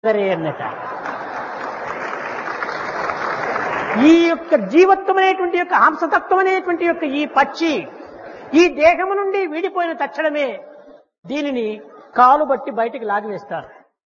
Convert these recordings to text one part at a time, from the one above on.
సరే అన్నట ఈ యొక్క జీవత్వం అనేటువంటి యొక్క హంసతత్వం అనేటువంటి యొక్క ఈ పక్షి ఈ దేహము నుండి వీడిపోయిన తక్షణమే దీనిని కాలు బట్టి బయటికి లాగివేస్తారు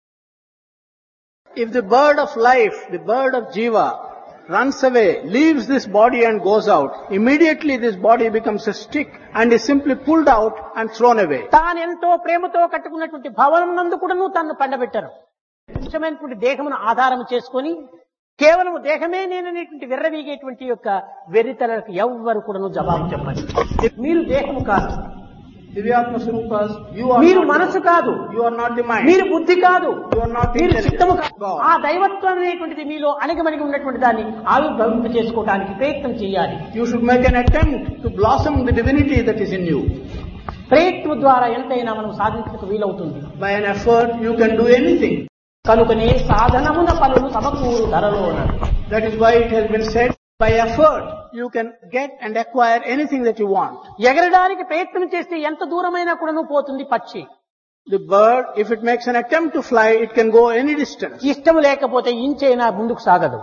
If the bird of life, the bird of Jiva, runs away, leaves this body and goes out, immediately this body becomes a stick and is simply pulled out and thrown away. తాను ఎంతో ప్రేమతో కట్టుకున్నటువంటి భవనం నందు కూడాను తను పండబెట్టారు ముఖ్యమైనటువంటి దేహమును ఆధారం చేసుకొని కేవలం దేహమే నేననేటువంటి విర్రవీగేటువంటి యొక్క వెర్రితలకు ఎవ్వరు కూడాను జవాబు చెప్పండి మీరు దేహము కాదు Divyatma Swarupas, you are మీరు not, మనసు కాదు you are not the mind. మీరు బుద్ధి కాదు You are not మీరు intelligent. చిత్తము కాదు God. ఆ దైవత్వం అనేటువంటిది మీలో అణిగమణిగి ఉన్నటువంటి దాన్ని ఆవిర్భవింప చేసుకోవడానికి ప్రయత్నం చేయాలి You should make an attempt to blossom the divinity that is in you. ప్రయత్నం ద్వారా ఎంతైనా మనం సాధించడానికి వీలవుతుంది By an effort, you can do anything. కనుకనే సాధనమున పనులు సమకూరు ధరలో That is why it has been said, by effort, you can get and acquire anything that you want. ఎగరడానికి ప్రయత్నం చేస్తే ఎంత దూరమైనా కూడాను పోతుంది పక్షి The bird, if it makes an attempt to fly, it can go any distance. ఇష్టం లేకపోతే ఇంచైనా ముందుకు సాగదు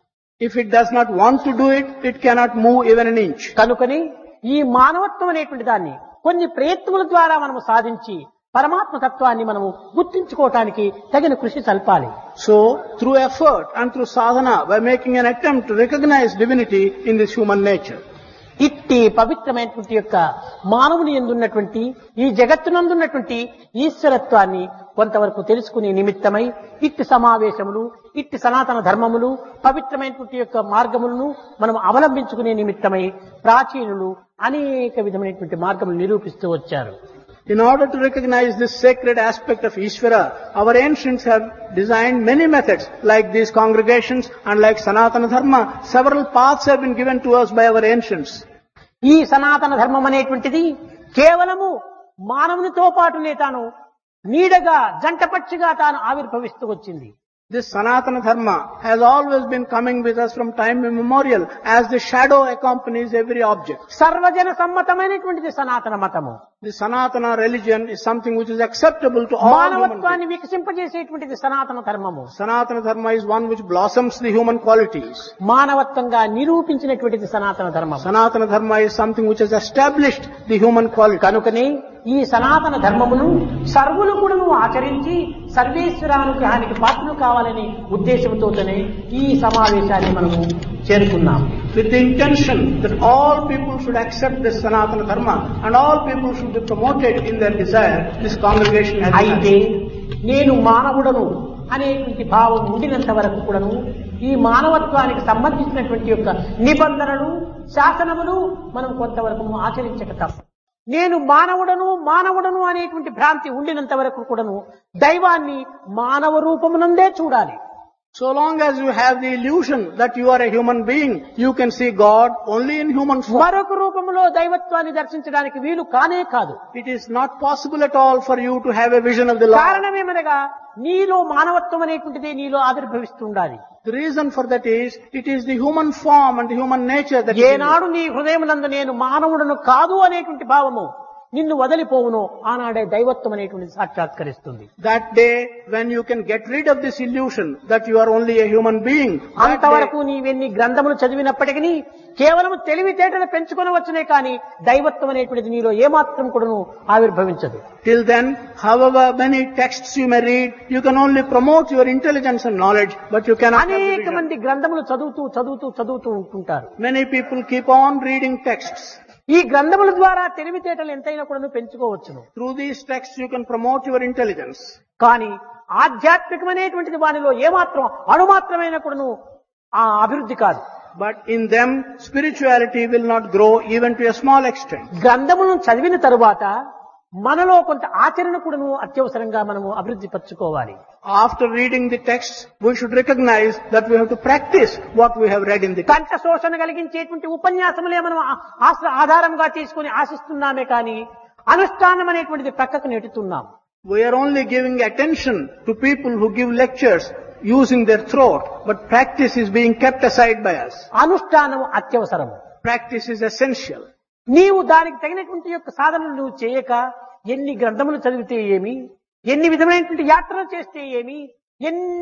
If it does not want to do it, it cannot move even an inch. కనుకని ఈ మానవత్వం అనేటువంటి దాన్ని కొన్ని ప్రయత్నముల ద్వారా మనము సాధించి పరమాత్మ తత్వాన్ని మనము గుర్తించుకోవటానికి తగిన కృషి సల్పాలి So, through effort and through sadhana, by making an attempt to recognize divinity in this human nature. ఇట్టి పవిత్రమైనటువంటి యొక్క మానవుని ఎందున్నటువంటి ఈ జగత్తునందున్నటువంటి ఈశ్వరత్వాన్ని కొంతవరకు తెలుసుకునే నిమిత్తమై ఇట్టి సమావేశములు ఇట్టి సనాతన ధర్మములు పవిత్రమైనటువంటి యొక్క మార్గములను మనం అవలంబించుకునే నిమిత్తమై ప్రాచీనులు అనేక విధమైనటువంటి మార్గములు నిరూపిస్తూ వచ్చారు In order to recognize this sacred aspect of Ishvara, our ancients have designed many methods, like these congregations and like Sanatana Dharma. Several paths have been given to us by our ancients. ఈ సనాతన ధర్మం అనేటువంటిది కేవలము మానవునితో పాటునే తాను నీడగా జంటపక్షిగా తాను ఆవిర్భవిస్తూ వచ్చింది This Sanatana Dharma has always been coming with us from time immemorial as the shadow accompanies every object. సర్వజన సమ్మతమైనటువంటిది సనాతన మతము The Sanatana religion is something which is acceptable to all human beings. మానవత్వాన్ని వికసింపజేసేటువంటిది సనాతన ధర్మము Sanatana Dharma is one which blossoms the human qualities. మానవత్వంగా నిరూపించినటువంటిది సనాతన ధర్మం Sanatana Dharma is something which has established the human quality. కనుకనే ఈ సనాతన ధర్మమును సర్వులు కూడాను ఆచరించి సర్వేశ్వరానుగ్రహానికి పాత్రలు కావాలనే ఉద్దేశంతోనే ఈ సమావేశాన్ని మనము చేరుకున్నాం with the intention that all people should accept this Sanatana Dharma and all people should be promoted in their desire, this congregation has అయితే నేను మానవుడను అనేటువంటి భావం ఉండినంత వరకు కూడాను ఈ మానవత్వానికి సంబంధించినటువంటి యొక్క నిబంధనలు శాసనములు మనం కొంతవరకు ఆచరించక తప్ప నేను మానవుడను మానవుడను అనేటువంటి భ్రాంతి ఉండినంత వరకు కూడాను దైవాన్ని మానవ రూపమునందే చూడాలి So long as you have the illusion that you are a human being, you can see God only in human form. మరొక రూపములో దైవత్వాన్ని దర్శించడానికి వీలు కానే కాదు It is not possible at all for you to have a vision of the Lord. కారణమేమనగా నీలో మానవత్వం అనేటువంటిది నీలో ఆవిర్భవిస్తూ ఉండాలి The reason for that is, it is the human form and the human nature that is in you. ఏనాడు నీ హృదయమునందు నేను మానవుడను కాదు అనేటువంటి భావము నిన్ను వదిలిపోవును ఆనాడే దైవత్వం అనేటువంటిది సాక్షాత్కరిస్తుంది That day when you can get rid of this illusion that you are only a human being, that day, అంతవరకు నీవెన్ని గ్రంథములు చదివినప్పటికీ కేవలం తెలివితేటలు పెంచుకొనవచ్చునే కానీ దైవత్వం అనేటువంటిది నీలో ఏమాత్రం కూడాను ఆవిర్భవించదు till then, however many texts you may read, you can only promote your intelligence and knowledge, but you cannot have the అనేక vision. మంది గ్రంథములు చదువుతూ చదువుతూ చదువుతూ ఉంటుంటారు Many people keep on reading texts. ఈ గ్రంథముల ద్వారా తెలివితేటలు ఎంతైనా కూడాను పెంచుకోవచ్చును Through these texts you can promote your intelligence. కానీ ఆధ్యాత్మికమైనటువంటిది వానిలో ఏమాత్రం అణుమాత్రమైన కూడాను ఆ అభివృద్ధి కాదు But in them, spirituality will not grow even to a small extent. గ్రంథములను చదివిన తరువాత మనలో కొంత ఆచరణ కూడాను అత్యవసరంగా మనము అభివృద్ధి పరచుకోవాలి After reading the texts, we should recognize that we have to practice what we have read in the text. కంఠ శోషణ కలిగించేటువంటి ఉపన్యాసములే మనం ఆ- ఆశ్ర- ఆధారంగా తీసుకుని ఆశిస్తున్నామే కానీ అనుష్ఠానం అనేటువంటిది ప్రక్కకు నెట్టుతున్నాం We are only giving attention to people who give lectures using their throat, but practice is being kept aside by us. అనుష్ఠానం అత్యవసరము Practice is essential. నీవు దానికి తగినటువంటి యొక్క సాధనలు నువ్వు చేయక ఎన్ని గ్రంథములు చదివితే ఏమి ఎన్ని విధమైనటువంటి యాత్రలు చేస్తే ఏమి ఎన్ని